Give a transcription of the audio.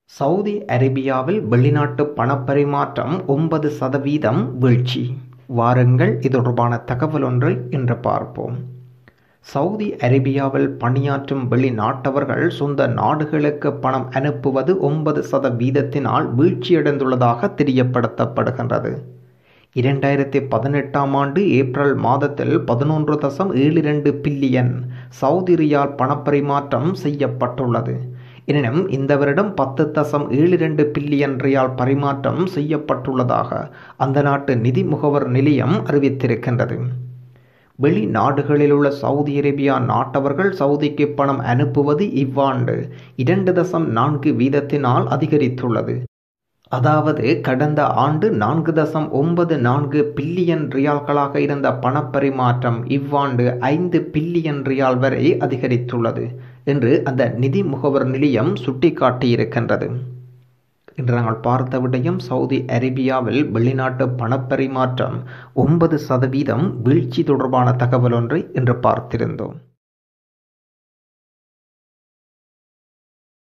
Saudi அரேபியாவில் வெளிநாட்டு பணப்பரிமாற்றம் ஒன்பது சதவீதம் வீழ்ச்சி வாருங்கள் இது தொடர்பான தகவல் ஒன்றை இன்று பார்ப்போம் சவுதி அரேபியாவில் பணியாற்றும் வெளிநாட்டவர்கள் சொந்த நாடுகளுக்கு பணம் அனுப்புவது ஒன்பது சதவீதத்தினால் வீழ்ச்சியடைந்துள்ளதாக தெரியப்படுத்தப்படுகின்றது இரண்டாயிரத்தி பதினெட்டாம் ஆண்டு ஏப்ரல் மாதத்தில் பதினொன்று தசம் ஏழு இரண்டு பில்லியன் சவுதி ரியால் பணப்பரிமாற்றம் செய்யப்பட்டுள்ளது எனினும் இந்த வருடம் பத்து தசம் ஏழு இரண்டு பில்லியன் ரியால் பரிமாற்றம் செய்யப்பட்டுள்ளதாக அந்த நாட்டு நிதி முகவர் நிலையம் அறிவித்திருக்கின்றது வெளிநாடுகளில் உள்ள சவுதி அரேபியா நாட்டவர்கள் சவுதிக்கு பணம் அனுப்புவது இவ்வாண்டு இரண்டு தசம் நான்கு வீதத்தினால் அதிகரித்துள்ளது அதாவது கடந்த ஆண்டு நான்கு தசம் ஒன்பது நான்கு பில்லியன் ரியால்களாக இருந்த பணப்பரிமாற்றம் இவ்வாண்டு ஐந்து பில்லியன் ரியால் வரை அதிகரித்துள்ளது என்று அந்த நிதி முகவர் நிலையம் சுட்டிக்காட்டியிருக்கின்றது இன்று நாங்கள் பார்த்த விடயம் சவுதி அரேபியாவில் வெளிநாட்டு பணப்பரிமாற்றம் ஒன்பது சதவீதம் வீழ்ச்சி தொடர்பான தகவல் ஒன்றை இன்று பார்த்திருந்தோம்